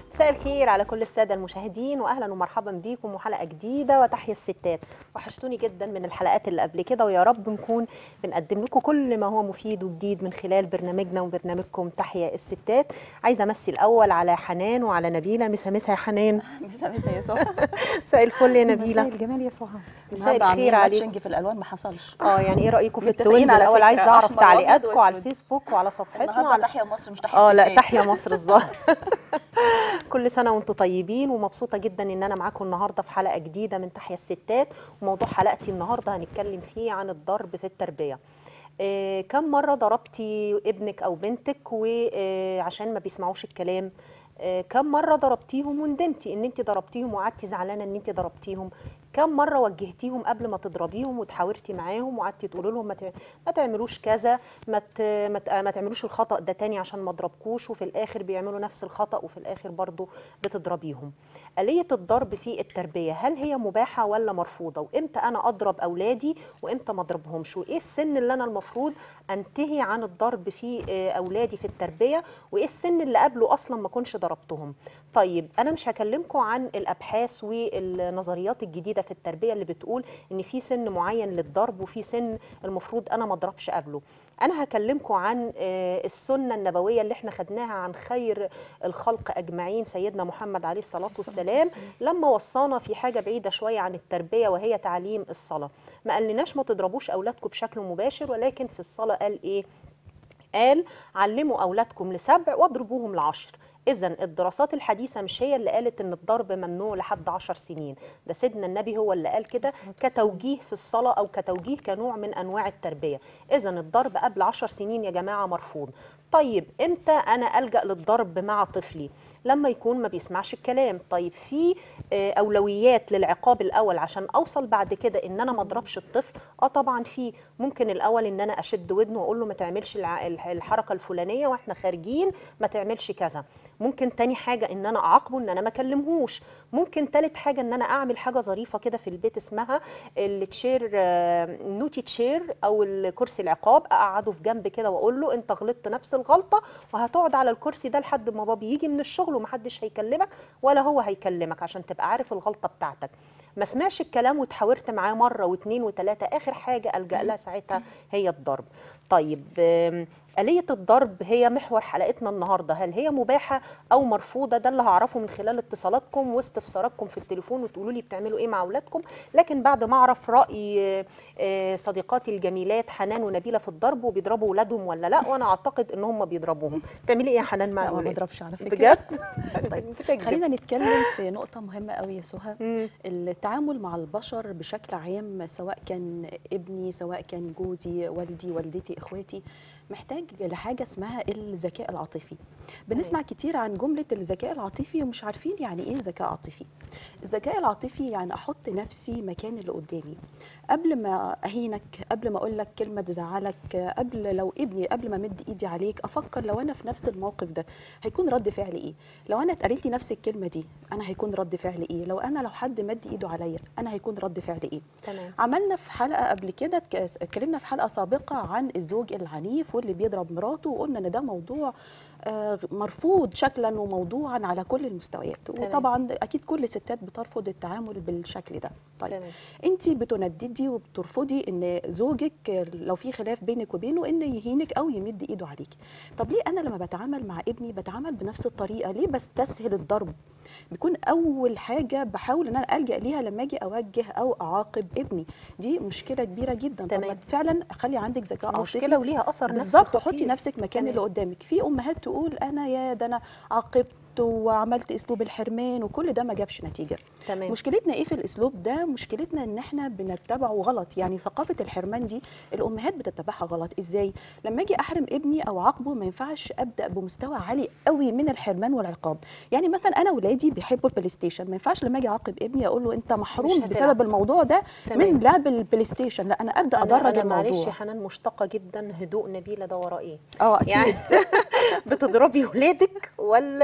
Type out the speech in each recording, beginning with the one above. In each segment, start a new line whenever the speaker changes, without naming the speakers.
مساء الخير على كل الساده المشاهدين واهلا ومرحبا بيكم وحلقه جديده وتحيا الستات وحشتوني جدا من الحلقات اللي قبل كده ويا رب نكون بنقدم لكم كل ما هو مفيد وجديد من خلال برنامجنا وبرنامجكم تحيا الستات عايزه امسي الاول على حنان وعلى نبيله مسا مسا يا حنان
مساء مساء يا سهى
مساء الفل يا
مساء
نبيله
الجمال يا سهى
مساء
النهارده
الخير
عاملين
عليكم
ماتشنج في الالوان ما حصلش
اه يعني ايه رايكم في
متفقين
التوينز
على
الاول
فكرة،
عايزه اعرف
أحمر
تعليقاتكم
وأبيض
على
وأسود.
الفيسبوك وعلى صفحتنا
النهارده
وعلى
تحيا مصر مش تحيا
اه لا
البلاد.
تحيا مصر الظاهر كل سنه وانتم طيبين ومبسوطه جدا ان انا معاكم النهارده في حلقه جديده من تحيا الستات وموضوع حلقتي النهارده هنتكلم فيه عن الضرب في التربيه آه كم مره ضربتي ابنك او بنتك وعشان ما بيسمعوش الكلام آه كم مره ضربتيهم وندمتي ان انت ضربتيهم وقعدتي زعلانه ان انت ضربتيهم كم مره وجهتيهم قبل ما تضربيهم وتحاورتي معاهم وقعدتي تقولي لهم ما ت- ما تعملوش كذا ما ت- ما ت- ما تعملوش الخطا ده تاني عشان ما اضربكوش وفي الاخر بيعملوا نفس الخطا وفي الاخر برضو بتضربيهم آلية الضرب في التربية هل هي مباحة ولا مرفوضة وإمتى أنا أضرب أولادي وإمتى ما أضربهمش وإيه السن اللي أنا المفروض أنتهي عن الضرب في آه، أولادي في التربية وإيه السن اللي قبله أصلا ما كنش ضربتهم طيب أنا مش هكلمكم عن الأبحاث والنظريات الجديدة في التربية اللي بتقول إن في سن معين للضرب وفي سن المفروض أنا ما أضربش قبله أنا هكلمكم عن آه، السنة النبوية اللي احنا خدناها عن خير الخلق أجمعين سيدنا محمد عليه الصلاة والسلام لما وصانا في حاجة بعيدة شوية عن التربية وهي تعليم الصلاة ما قالناش ما تضربوش أولادكم بشكل مباشر ولكن في الصلاة قال إيه قال علموا أولادكم لسبع واضربوهم لعشر إذا الدراسات الحديثة مش هي اللي قالت إن الضرب ممنوع لحد عشر سنين ده سيدنا النبي هو اللي قال كده كتوجيه في الصلاة أو كتوجيه كنوع من أنواع التربية إذا الضرب قبل عشر سنين يا جماعة مرفوض طيب إمتى أنا ألجأ للضرب مع طفلي لما يكون ما بيسمعش الكلام طيب في آه، اولويات للعقاب الاول عشان اوصل بعد كده ان انا ما اضربش الطفل اه طبعا في ممكن الاول ان انا اشد ودنه واقول له ما تعملش الع- الح- الحركه الفلانيه واحنا خارجين ما تعملش كذا ممكن تاني حاجه ان انا اعاقبه ان انا ما اكلمهوش ممكن تالت حاجه ان انا اعمل حاجه ظريفه كده في البيت اسمها التشير آه، نوتي تشير او الكرسي العقاب اقعده في جنب كده واقول له انت غلطت نفس الغلطه وهتقعد على الكرسي ده لحد ما بابا يجي من الشغل ومحدش هيكلمك ولا هو هيكلمك عشان تبقى عارف الغلطه بتاعتك ما سمعش الكلام وتحاورت معاه مره واثنين وثلاثه اخر حاجه الجا لها ساعتها هي الضرب طيب آم، آلية الضرب هي محور حلقتنا النهارده هل هي مباحة أو مرفوضة ده اللي هعرفه من خلال اتصالاتكم واستفساراتكم في التليفون وتقولوا لي بتعملوا إيه مع أولادكم لكن بعد ما أعرف رأي آه، آه، صديقاتي الجميلات حنان ونبيلة في الضرب وبيضربوا أولادهم ولا لا وأنا أعتقد إن هم بيضربوهم بتعملي إيه يا حنان مع
لا ما
الأولاد؟
بضربش على فكره
بجد؟
طيب
بتكذب.
خلينا نتكلم في نقطة مهمة قوي يا سهى
مم.
التعامل مع البشر بشكل عام سواء كان ابني سواء كان جوزي والدي والدتي اخواتي محتاج لحاجة اسمها الذكاء العاطفي بنسمع كتير عن جملة الذكاء العاطفي ومش عارفين يعني ايه ذكاء عاطفي الذكاء العاطفي يعني احط نفسي مكان اللي قدامي قبل ما اهينك قبل ما اقول لك كلمه تزعلك قبل لو ابني قبل ما امد ايدي عليك افكر لو انا في نفس الموقف ده هيكون رد فعلي ايه لو انا اتقالت لي نفس الكلمه دي انا هيكون رد فعلي ايه لو انا لو حد مد ايده عليا انا هيكون رد فعلي ايه
تمام
عملنا في حلقه قبل كده اتك- اتكلمنا في حلقه سابقه عن الزوج العنيف واللي بيضرب مراته وقلنا ان ده موضوع آه، مرفوض شكلا وموضوعا على كل المستويات
تمام.
وطبعا اكيد كل الستات بترفض التعامل بالشكل ده طيب
تمام
انت بتنددي وبترفضي ان زوجك لو في خلاف بينك وبينه ان يهينك او يمد ايده عليك طب ليه انا لما بتعامل مع ابني بتعامل بنفس الطريقه ليه بستسهل الضرب بيكون اول حاجه بحاول ان انا الجا ليها لما اجي اوجه او اعاقب ابني دي مشكله كبيره جدا طب ما
تمام.
فعلا خلي عندك ذكاء عاطفي
مشكلة وليها أثر نفسي
بالظبط
خطير.
حطي نفسك مكان
تمام.
اللي قدامك في امهات تقول انا يا ده انا عاقبت وعملت اسلوب الحرمان وكل ده ما جابش نتيجه
تمام
مشكلتنا ايه في الاسلوب ده مشكلتنا ان احنا بنتبعه غلط يعني ثقافه الحرمان دي الامهات بتتبعها غلط ازاي لما اجي احرم ابني او عاقبه ما ينفعش ابدا بمستوى عالي قوي من الحرمان والعقاب يعني مثلا انا ولادي بيحبوا البلاي ستيشن ما ينفعش لما اجي اعاقب ابني اقول له انت محروم
هتلعب.
بسبب الموضوع ده
تمام.
من لعب البلاي ستيشن لا انا ابدا
أنا,
ادرج
أنا معلش يا
الموضوع
حنان مشتاقة جدا هدوء نبيلة ده وراه إيه؟
اه اكيد
يعني بتضربي ولادك ولا انت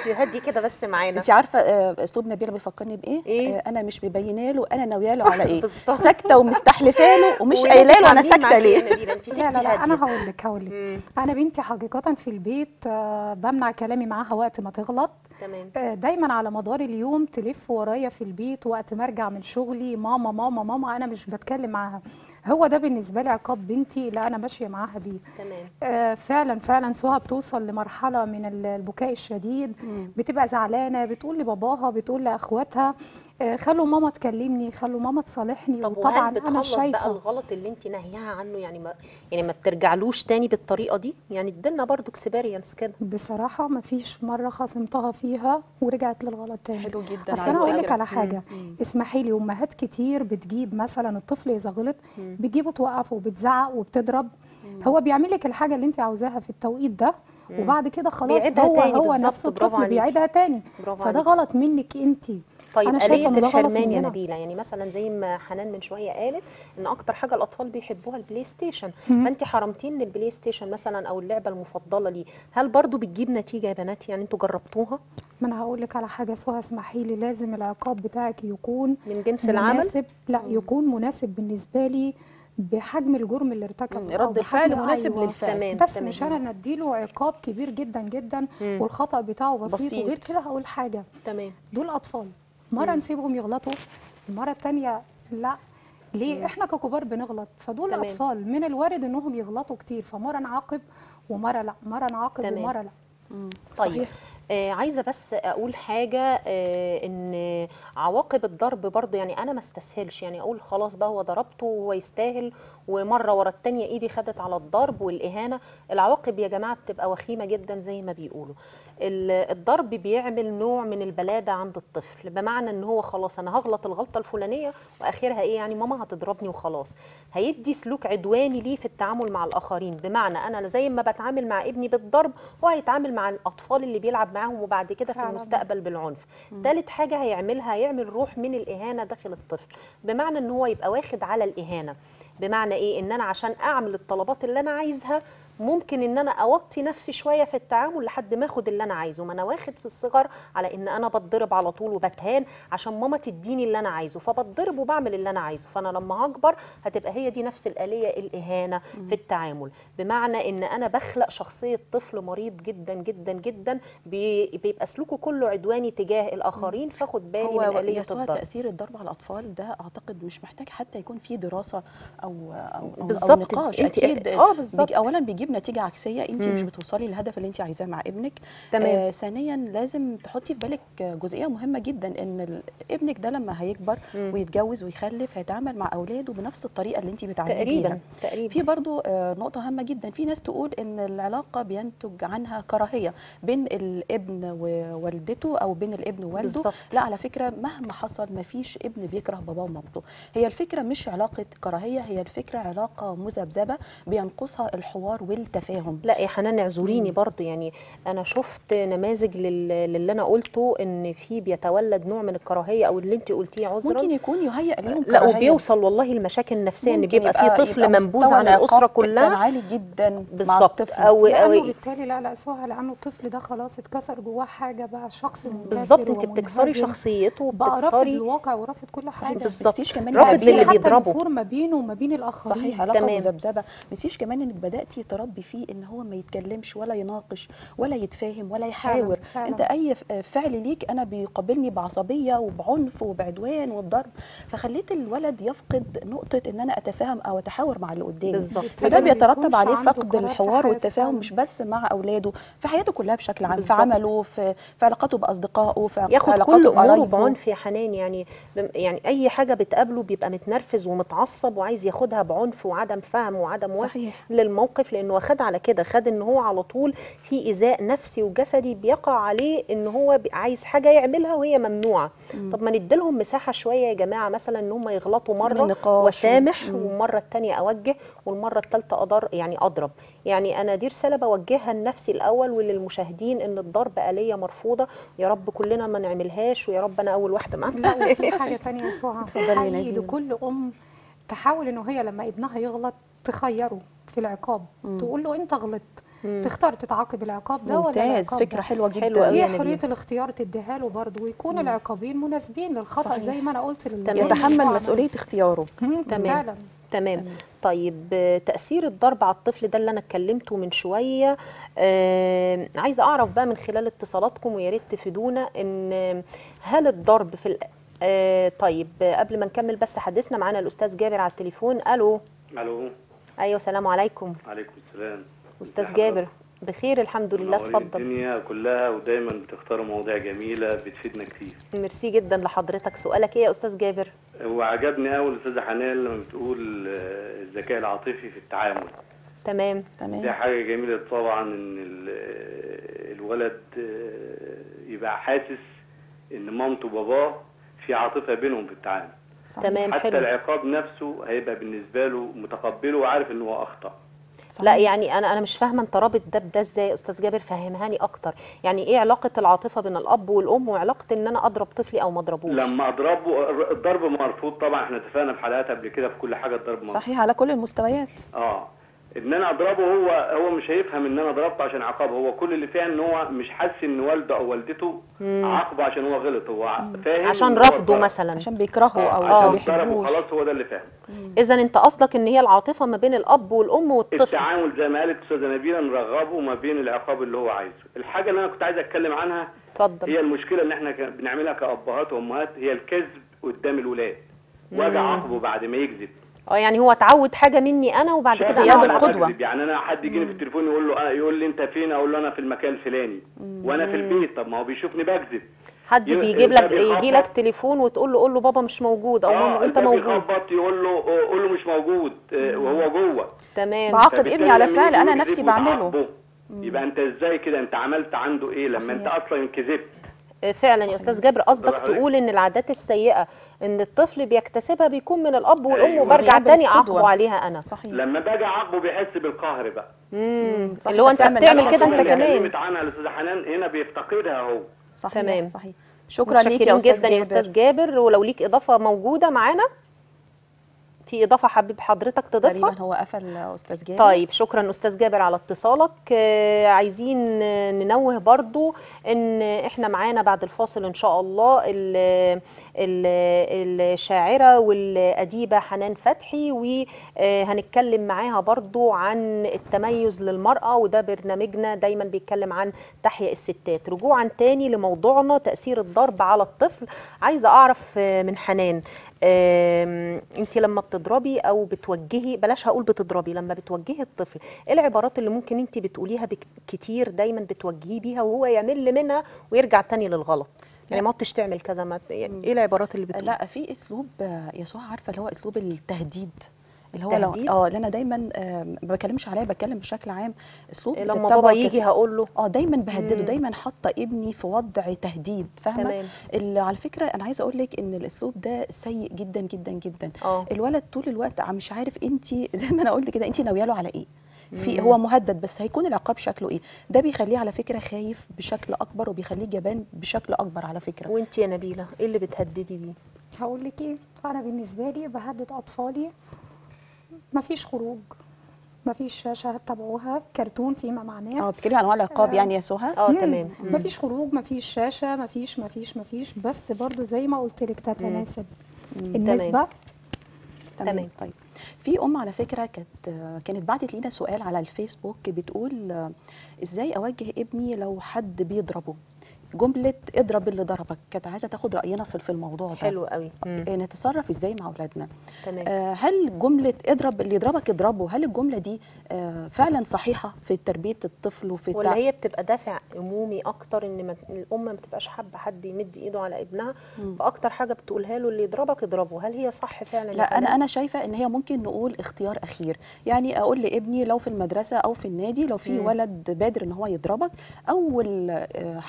هدي هدي كده بس معانا
انت عارفه آه، اسلوب نبيله بيفكرني بايه
إيه؟
آه، انا مش مبينه له انا ناويه له على ايه
بالظبط.
ساكته ومستحلفه له ومش
وانتي
قايله له انا
تعمليه
ساكته
معاكي
ليه
يا نبيلة، انت
لا لا
تدي
لا انا
هادية.
هقول لك هقول لك
مم.
انا بنتي حقيقه في البيت آه، بمنع كلامي معاها وقت ما تغلط
تمام
آه، دايما على مدار اليوم تلف ورايا في البيت وقت ما ارجع من شغلي ماما ماما ماما انا مش بتكلم معاها هو ده بالنسبه لي عقاب بنتي اللي انا ماشيه معاها بيه
تمام
آه، فعلا فعلا سهى بتوصل لمرحله من ال- البكاء الشديد بتبقى زعلانه بتقول لباباها بتقول لاخواتها آه، خلوا ماما تكلمني خلوا ماما تصالحني
طب
وطبعا
وهل
انا
بتخلص بقى
شايفه
الغلط اللي انت ناهياها عنه يعني ما يعني ما بترجعلوش تاني بالطريقه دي يعني ادينا برضو اكسبيرينس كده
بصراحه ما فيش مره خصمتها فيها ورجعت للغلط تاني
حلو جدا
اصل
على
انا اقول لك
فكرة.
على حاجه اسمحي لي امهات كتير بتجيب مثلا الطفل اذا غلط بتجيبه توقفه وبتزعق وبتضرب هو بيعمل لك الحاجه اللي انت عاوزاها في التوقيت ده وبعد كده خلاص
بيعيدها
هو
تاني
هو
بالظبط،
نفس
برافو
الطفل
عليكي.
بيعيدها تاني
برافو
فده
عليكي.
غلط منك انت
طيب
انا شايفه
آلية
ان ده غلط
الحرمان يا
مننا.
نبيلة يعني مثلا زي ما حنان من شوية قالت ان اكتر حاجة الاطفال بيحبوها البلاي ستيشن فانت حرمتيه من البلاي ستيشن مثلا او اللعبة المفضلة ليه هل برضو بتجيب نتيجة يا بنات يعني انتوا جربتوها
ما انا هقول لك على حاجه سهى اسمحي لي لازم العقاب بتاعك يكون
من جنس العمل
مناسب لا يكون مناسب بالنسبه لي بحجم الجرم اللي ارتكبه
مم،
أو
رد الفعل
بحجم-
مناسب
أيوة.
للفعل.
تمام
بس
تمام.
مش انا نديله عقاب كبير جدا جدا والخطا بتاعه بسيط,
بسيط.
وغير كده هقول حاجه
تمام
دول اطفال مره نسيبهم يغلطوا المره الثانيه لا ليه احنا ككبار بنغلط فدول
تمام.
اطفال من الوارد انهم يغلطوا كتير فمره نعاقب ومره لا مره نعاقب
تمام.
ومره لا
طيب
صحيح.
آه عايزه بس اقول حاجه آه ان عواقب الضرب برضه يعني انا ما استسهلش يعني اقول خلاص بقى هو ضربته وهو يستاهل ومره ورا التانيه ايدي خدت على الضرب والاهانه العواقب يا جماعه بتبقى وخيمه جدا زي ما بيقولوا ال- الضرب بيعمل نوع من البلاده عند الطفل بمعنى ان هو خلاص انا هغلط الغلطه الفلانيه واخرها ايه يعني ماما هتضربني وخلاص هيدي سلوك عدواني ليه في التعامل مع الاخرين بمعنى انا زي ما بتعامل مع ابني بالضرب هو هيتعامل مع الاطفال اللي بيلعب معاهم وبعد كده في
فعلاً.
المستقبل بالعنف ثالث حاجه هيعملها هيعمل روح من الاهانه داخل الطفل بمعنى ان هو يبقى واخد على الاهانه بمعنى ايه ان انا عشان اعمل الطلبات اللي انا عايزها ممكن ان انا اوطي نفسي شويه في التعامل لحد ما اخد اللي انا عايزه ما انا واخد في الصغر على ان انا بتضرب على طول وبتهان عشان ماما تديني اللي انا عايزه فبتضرب وبعمل اللي انا عايزه فانا لما هكبر هتبقى هي دي نفس الاليه الاهانه في التعامل بمعنى ان انا بخلق شخصيه طفل مريض جدا جدا جدا بي- بيبقى سلوكه كله عدواني تجاه الاخرين فاخد بالي
هو
من اليه
يسوع
الضرب
تاثير الضرب على الاطفال ده اعتقد مش محتاج حتى يكون في دراسه او او او, أو
بالظبط.
نقاش
أنت-
اكيد
آه، بالظبط.
بيجي اولا بيجيب نتيجه عكسيه انت مش
مم.
بتوصلي للهدف اللي انت عايزاه مع ابنك
تمام.
آه ثانيا لازم تحطي في بالك جزئيه مهمه جدا ان ال- ابنك ده لما هيكبر
مم.
ويتجوز ويخلف هيتعامل مع اولاده بنفس الطريقه اللي انت بتعاملي
تقريبا
بيها
تقريبا
في برضو آه، نقطة هامة جدا في ناس تقول ان العلاقة بينتج عنها كراهية بين الابن ووالدته او بين الابن ووالده
بالظبط.
لا على فكرة مهما حصل ما فيش ابن بيكره باباه ومامته هي الفكرة مش علاقة كراهية هي الفكرة علاقة مذبذبة بينقصها الحوار والتفاهم
لا يا حنان اعذريني برضو يعني انا شفت نماذج لل- للي انا قلته ان في بيتولد نوع من الكراهيه او اللي انت قلتيه عذرا
ممكن يكون يهيئ ليهم
لا
كراهية.
وبيوصل والله المشاكل النفسيه ان
ممكن
بيبقى في
يبقى-
طفل
يبقى
منبوذ
مستوى
عن الاسره
العقاب كان
كلها
عالي جدا مع
بالظبط
الطفل
او
لانه
او
بالتالي لا لا سهى لانه الطفل ده خلاص اتكسر جواه حاجه بقى شخص منكسر
بالظبط انت بتكسري
ومنهزم.
شخصيته
بقى رافض
وبتكسري
الواقع ورافض كل
صحيح
حاجه
بالظبط.
بالظبط كمان
رافض
يبقى
للي
في-
حتى
بيضربه.
النفور ما بينه وما بين الاخرين
صحيح علاقه
تمام.
مذبذبه ما تنسيش كمان انك بداتي تربي فيه ان هو ما يتكلمش ولا يناقش ولا يتفاهم ولا يحاور
فعلاً.
انت اي ف- فعل ليك انا بيقابلني بعصبيه وبعنف وبعدوان وبضرب فخليت الولد يفقد نقطه ان انا اتفاهم او اتحاور مع اللي قدامي
بالظبط
بالتالي
فده
ما
بيترتب
بيكونش
عليه
عنده
فقد
قرار في
الحوار
حياته
والتفاهم
فعلاً.
مش بس مع اولاده في حياته كلها بشكل عام في
بالظبط.
عمله في في علاقاته باصدقائه في
ياخد
علاقاته
كل اموره
بقرايبه.
بعنف يا حنان يعني بم- يعني اي حاجه بتقابله بيبقى متنرفز ومتعصب وعايز ياخدها بعنف وعدم فهم وعدم وعي
صحيح.
للموقف لانه خد على كده خد ان هو على طول في ايذاء نفسي وجسدي بيقع عليه ان هو بي- عايز حاجه يعملها وهي ممنوعه طب ما نديلهم مساحه شويه يا جماعه مثلا ان هم يغلطوا مره
النقاش
وسامح
و-
والمره الثانيه اوجه والمره الثالثه أضر يعني اضرب يعني انا دي رساله بوجهها لنفسي الاول وللمشاهدين ان الضرب اليه مرفوضه يا رب كلنا ما نعملهاش ويا رب انا اول واحده ما
لا وفي حاجه تانية يا سهى
اتفضلي يا
حقيقي
نادين.
لكل ام تحاول انه هي لما ابنها يغلط تخيره في العقاب تقول له انت غلطت تختار تتعاقب العقاب ده ولا
ممتاز
العقاب
فكره
ده
حلوه جدا
حلوة أوي
دي
يا
حريه
نبيل.
الاختيار تديها له برضه ويكون العقابين مناسبين للخطا
صحيح.
زي ما انا قلت لل-
تمام.
يتحمل
للمجموعة.
مسؤوليه اختياره
مم،
تمام.
فعلا
تمام طيب آه، تأثير الضرب على الطفل ده اللي أنا اتكلمته من شوية آه عايزة أعرف بقى من خلال اتصالاتكم ويا ريت تفيدونا إن آه، هل الضرب في ال- آه طيب آه، قبل ما نكمل بس حدثنا معانا الأستاذ جابر على التليفون ألو
الو
أيوة سلام عليكم
عليكم السلام
أستاذ
ازي
جابر
حضرتك؟
بخير الحمد لله
منورين
اتفضل
الدنيا كلها ودايما بتختاروا مواضيع جميله بتفيدنا كتير
ميرسي جدا لحضرتك سؤالك ايه يا استاذ جابر
وعجبني قوي الاستاذه حنان لما بتقول آه، الذكاء العاطفي في التعامل
تمام
دي
تمام
حاجه جميله طبعا ان ال- آه، الولد آه، يبقى حاسس ان مامته وباباه في عاطفه بينهم في التعامل
صحيح.
تمام
حتى
حلو
العقاب نفسه هيبقى بالنسبه له متقبله وعارف ان هو اخطا
لا
صحيح.
يعني انا انا مش فاهمه انت رابط ده بده ازاي يا استاذ جابر فهمهاني اكتر يعني ايه علاقه العاطفه بين الاب والام وعلاقه ان انا اضرب طفلي او ما اضربوش
لما اضربه الضرب مرفوض طبعا احنا اتفقنا في حلقات قبل كده في كل حاجه الضرب مرفوض
صحيح على كل المستويات
اه ان انا اضربه هو هو مش هيفهم ان انا ضربته عشان عقاب هو كل اللي فيها ان هو مش حاسس ان والده او والدته عاقبه عشان هو غلط هو ع- فاهم
عشان
إن هو
رفضه
اتضرب.
مثلا
عشان بيكرهوا او
آه،
ما
عشان ضربه
بيحبوش
خلاص هو ده اللي فاهم
اذا انت قصدك ان هي العاطفه ما بين الاب والام والطفل
التعامل زي ما قالت استاذه نبيله نرغبه ما بين العقاب اللي هو عايزه الحاجه اللي انا كنت عايز اتكلم عنها
اتفضل
هي المشكله اللي احنا كان بنعملها كابهات وامهات هي الكذب قدام الولاد واجي اعاقبه بعد ما يكذب
اه يعني هو اتعود حاجه مني انا وبعد
شايف
كده
إن
ياخد
انا
أنا
أضرب.
القدوة.
بكذب. يعني انا حد يجيني في التليفون يقول له آه يقول لي انت فين اقول له انا في المكان الفلاني وانا في البيت طب ما هو بيشوفني بكذب
حد
ي-
بيجيب
ده
لك يجي لك
بيخبط.
تليفون وتقول له قول له بابا مش موجود او ماما انت
ده
موجود
بيخبط يقول له آه، قول له مش موجود آه، وهو جوه
تمام
بعاقب
فبالتالي
ابني على
لما
فعل
يجي
انا
يكذب
نفسي بعمله
وتعاقبه، يبقى انت ازاي كده انت عملت عنده ايه لما انت
صحيح.
اصلا كذبت
آه، فعلا يا استاذ جابر قصدك
واخد بالك؟
تقول ان العادات السيئه ان الطفل بيكتسبها بيكون من الاب والام
أيوة.
وبرجع
غياب
تاني
القدوة.
اعاقبه عليها انا
صحيح
لما باجي اعاقبه بيحس بالقهر بقى
امم
صح،
اللي هو انت
بتعمل
بتعمل
نفسك
كده
كده
انت
اللي
كمان
كلمت عنها الاستاذه حنان هنا بيفتقدها هو
صحيح
تمام.
صحيح شكرا ليك يا
متشكرين
استاذ
جدا يا استاذ جابر ولو ليك اضافه موجوده معانا في اضافه حبيب حضرتك تضيفها
تقريبا هو قفل استاذ جابر
طيب شكرا استاذ جابر على اتصالك آه، عايزين آه، ننوه برضو ان احنا معانا بعد الفاصل ان شاء الله ال- ال- الشاعره والاديبه حنان فتحي وهنتكلم معاها برضو عن التميز للمراه وده برنامجنا دايما بيتكلم عن تحيا الستات رجوعا تاني لموضوعنا تاثير الضرب على الطفل عايزه اعرف آه، من حنان انت لما بتضربي او بتوجهي بلاش هقول بتضربي لما بتوجهي الطفل ايه العبارات اللي ممكن انت بتقوليها بك- كتير دايما بتوجهيه بيها وهو يمل منها ويرجع تاني للغلط يعني ما عدتش تعمل كذا ما ت- يعني ايه العبارات اللي بتقولي
لا في اسلوب آه، يسوع عارفه اللي هو اسلوب التهديد اللي هو
التهديد؟
لو اه اللي انا دايما آه، ما بتكلمش عليا بتكلم بشكل عام اسلوب
لما
بتتبعه
بابا
كس-
يجي هقول له
اه دايما بهدده
مم.
دايما حاطه ابني في وضع تهديد فاهمه
تمام
اللي على فكره انا عايزه اقول لك ان الاسلوب ده سيء جدا جدا جدا
اه
الولد طول الوقت عم مش عارف انت زي ما انا قلت كده انت ناويه له على ايه في
مم.
هو مهدد بس هيكون العقاب شكله ايه ده بيخليه على فكره خايف بشكل اكبر وبيخليه جبان بشكل اكبر على فكره
وانت يا نبيله ايه اللي بتهددي بيه
هقول لك ايه انا بالنسبه لي بهدد اطفالي مفيش خروج مفيش شاشه هتتابعوها كرتون فيما معناه
اه بتتكلمي عن انواع العقاب
آه.
يعني يا سهى
اه
مم.
تمام مم.
مفيش خروج مفيش شاشه مفيش مفيش مفيش بس برضو زي ما قلت لك تتناسب النسبه
تمام.
طيب في ام على فكره كانت كانت بعتت لينا سؤال على الفيسبوك بتقول آه، ازاي اوجه ابني لو حد بيضربه جمله اضرب اللي ضربك كانت عايزه تاخد راينا في في الموضوع ده
حلو قوي مم.
آه، نتصرف ازاي مع اولادنا
تمام
آه، هل جمله اضرب اللي يضربك اضربه هل الجمله دي آه، فعلا صحيحه في تربيه الطفل وفي
ولا
التع-
هي بتبقى دافع امومي اكتر ان ما الام ما بتبقاش حابه حد يمد ايده على ابنها
مم.
فاكتر حاجه بتقولها له اللي يضربك اضربه هل هي صح فعلا يا
لا انا
حنان؟
انا شايفه ان هي ممكن نقول اختيار اخير يعني اقول لابني لو في المدرسه او في النادي لو في
مم.
ولد بادر ان هو يضربك اول آه، حاجه هتبقى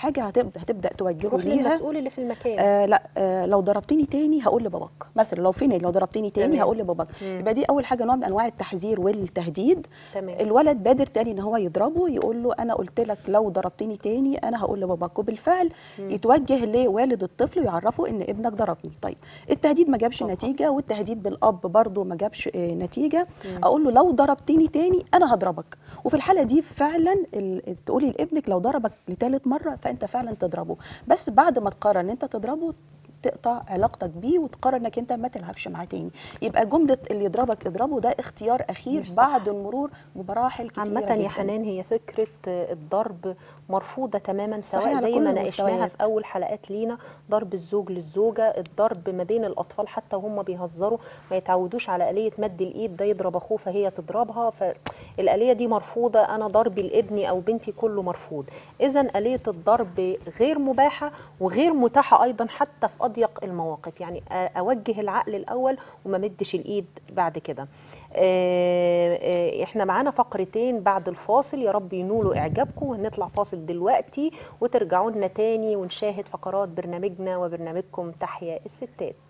هتبدا هتبدا توجهه
روح
ليها
للمسؤول اللي في المكان
آه لا آه لو ضربتني تاني هقول لباباك مثلا لو في نادي لو ضربتني تاني
تمام.
هقول لباباك
مم.
يبقى دي اول حاجه نوع من انواع التحذير والتهديد
تمام
الولد بادر تاني ان هو يضربه يقول له انا قلت لك لو ضربتني تاني انا هقول لباباك وبالفعل
مم.
يتوجه لوالد الطفل ويعرفه ان ابنك ضربني طيب التهديد ما جابش
طبعا.
نتيجه والتهديد بالاب برضه ما جابش آه، نتيجه
مم.
اقول له لو ضربتني تاني انا هضربك وفي الحاله دي فعلا ال- تقولي لابنك لو ضربك لثالث مره فانت فعلا تضربه بس بعد ما تقرر ان انت تضربه تقطع علاقتك بيه وتقرر انك انت ما تلعبش معاه تاني يبقى جمله اللي يضربك اضربه ده اختيار اخير
مش صح.
بعد المرور بمراحل كتيره
عامة يا
جداً.
حنان هي فكرة آه، الضرب مرفوضة تماما
صحيح
سواء
على
زي
كل
ما ناقشناها
المستويات.
في أول حلقات لينا ضرب الزوج للزوجة الضرب ما بين الأطفال حتى وهم بيهزروا ما يتعودوش على آلية مد الإيد ده يضرب أخوه فهي تضربها فالآلية دي مرفوضة أنا ضربي لابني أو بنتي كله مرفوض إذا آلية الضرب غير مباحة وغير متاحة أيضا حتى في أضيق المواقف يعني أ- أوجه العقل الأول وما مدش الإيد بعد كده آه، آه، احنا معانا فقرتين بعد الفاصل يا رب ينولوا اعجابكم وهنطلع فاصل دلوقتي وترجعوا لنا تاني ونشاهد فقرات برنامجنا وبرنامجكم تحيا الستات